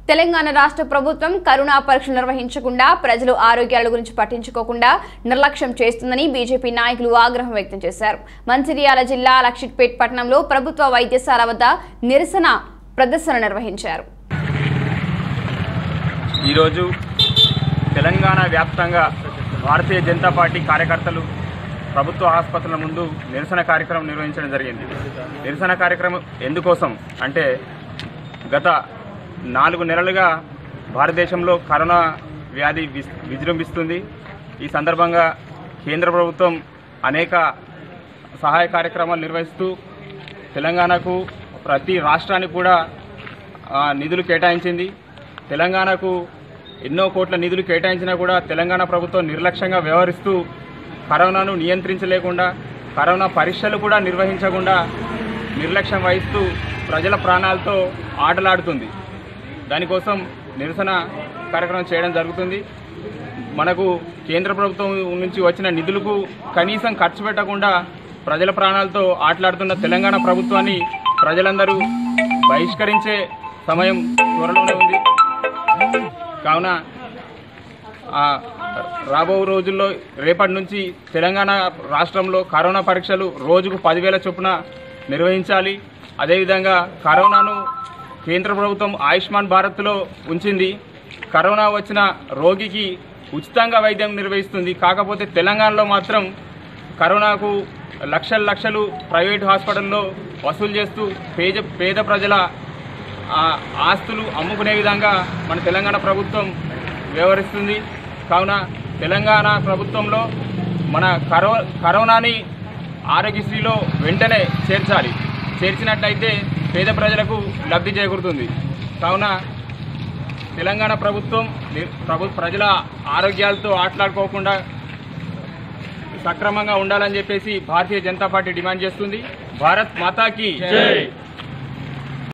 తెలంగాణ రాష్ట్ర ప్రభుత్వం కరోనా పరీక్షలు నిర్వహించకుండా ప్రజలు ఆరోగ్యాల గురించి పట్టించుకోకుండా నిర్లక్ష్యం చేస్తుందని బీజేపీ నాయకులు ఆగ్రహం వ్యక్తం చేశారు మంచిర్యాల జిల్లా లక్షిట్పేట్ పట్టణంలో ప్రభుత్వ వైద్యశాల వద్ద నిరసన ప్రదర్శన నిర్వహించారు ఈరోజు తెలంగాణ వ్యాప్తంగా భారతీయ జనతా పార్టీ కార్యకర్తలు ప్రభుత్వ ఆసుపత్రుల ముందు నిరసన కార్యక్రమం నిర్వహించడం జరిగింది నిరసన కార్యక్రమం ఎందుకోసం అంటే గత నాలుగు నెలలుగా భారతదేశంలో కరోనా వ్యాధి విస్- విజృంభిస్తుంది ఈ సందర్భంగా కేంద్ర ప్రభుత్వం అనేక సహాయ కార్యక్రమాలు నిర్వహిస్తూ తెలంగాణకు ప్రతి రాష్ట్రానికి కూడా ఆ, నిధులు కేటాయించింది తెలంగాణకు ఎన్నో కోట్ల నిధులు కేటాయించినా కూడా తెలంగాణ ప్రభుత్వం నిర్లక్ష్యంగా వ్యవహరిస్తూ కరోనాను నియంత్రించలేకుండా కరోనా పరీక్షలు కూడా నిర్వహించకుండా నిర్లక్ష్యం వహిస్తూ ప్రజల ప్రాణాలతో ఆటలాడుతుంది దానికోసం నిరసన కార్యక్రమం చేయడం జరుగుతుంది మనకు కేంద్ర ప్రభుత్వం నుంచి వచ్చిన నిధులకు కనీసం ఖర్చు పెట్టకుండా ప్రజల ప్రాణాలతో ఆటలాడుతున్న తెలంగాణ ప్రభుత్వాన్ని ప్రజలందరూ బహిష్కరించే సమయం త్వరలోనే ఉంది కావున ఆ, రాబో రోజుల్లో రేపటి నుంచి తెలంగాణ రాష్ట్రంలో కరోనా పరీక్షలు రోజుకు పదివేల చొప్పున నిర్వహించాలి అదేవిధంగా కరోనాను కేంద్ర ప్రభుత్వం ఆయుష్మాన్ భారత్లో ఉంచింది కరోనా వచ్చిన రోగికి ఉచితంగా వైద్యం నిర్వహిస్తుంది కాకపోతే తెలంగాణలో మాత్రం కరోనాకు లక్షల లక్షలు ప్రైవేట్ హాస్పిటల్లో వసూలు చేస్తూ పేద పేద ప్రజల ఆ, ఆస్తులు అమ్ముకునే విధంగా మన తెలంగాణ ప్రభుత్వం వ్యవహరిస్తుంది కావున తెలంగాణ ప్రభుత్వంలో మన కరో కరోనాని ఆరోగ్యశ్రీలో వెంటనే చేర్చాలి చేర్చినట్లయితే పేద ప్రజలకు లబ్ధి చేకూరుతుంది కావున తెలంగాణ ప్రభుత్వం ని- ప్రభు ప్రజల ఆరోగ్యాలతో ఆటలాడుకోకుండా సక్రమంగా ఉండాలని చెప్పేసి భారతీయ జనతా పార్టీ డిమాండ్ చేస్తుంది భారత్ మాతాకి